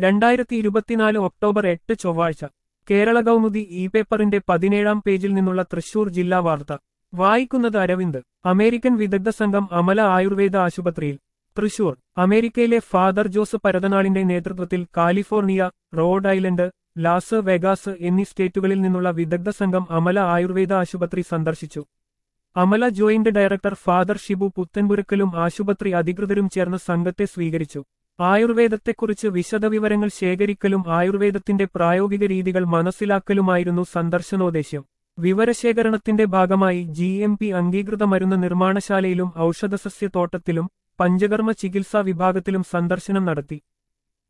രണ്ടായിരത്തി ഇരുപത്തിനാല് ഒക്ടോബർ എട്ട് ചൊവ്വാഴ്ച കേരള കൗമുദി ഇ പേപ്പറിന്റെ പതിനേഴാം പേജിൽ നിന്നുള്ള തൃശൂർ ജില്ലാ വാർത്ത വായിക്കുന്നത് അരവിന്ദ് അമേരിക്കൻ വിദഗ്ധ സംഘം അമല ആയുർവേദ ആശുപത്രിയിൽ തൃശൂർ അമേരിക്കയിലെ ഫാദർ ജോസ് പരതനാളിന്റെ നേതൃത്വത്തിൽ California Rhode Island Las Vegas എന്നീ സ്റ്റേറ്റുകളിൽ നിന്നുള്ള വിദഗ്ധ സംഘം അമല ആയുർവേദ ആശുപത്രി സന്ദർശിച്ചു Amala joint director father Shibu പുത്തൻപുരക്കലും ആശുപത്രി അധികൃതരും ചേർന്ന് സംഘത്തെ സ്വീകരിച്ചു ആയുർവേദത്തെക്കുറിച്ച് വിശദവിവരങ്ങൾ ശേഖരിക്കലും ആയുർവേദത്തിന്റെ പ്രായോഗിക രീതികൾ മനസ്സിലാക്കലുമായിരുന്നു സന്ദർശനോദ്ദേശ്യം വിവരശേഖരണത്തിന്റെ ഭാഗമായി ജി എം പി അംഗീകൃത മരുന്ന് നിർമ്മാണശാലയിലും ഔഷധസസ്യ തോട്ടത്തിലും പഞ്ചകർമ്മ ചികിത്സാ വിഭാഗത്തിലും സന്ദർശനം നടത്തി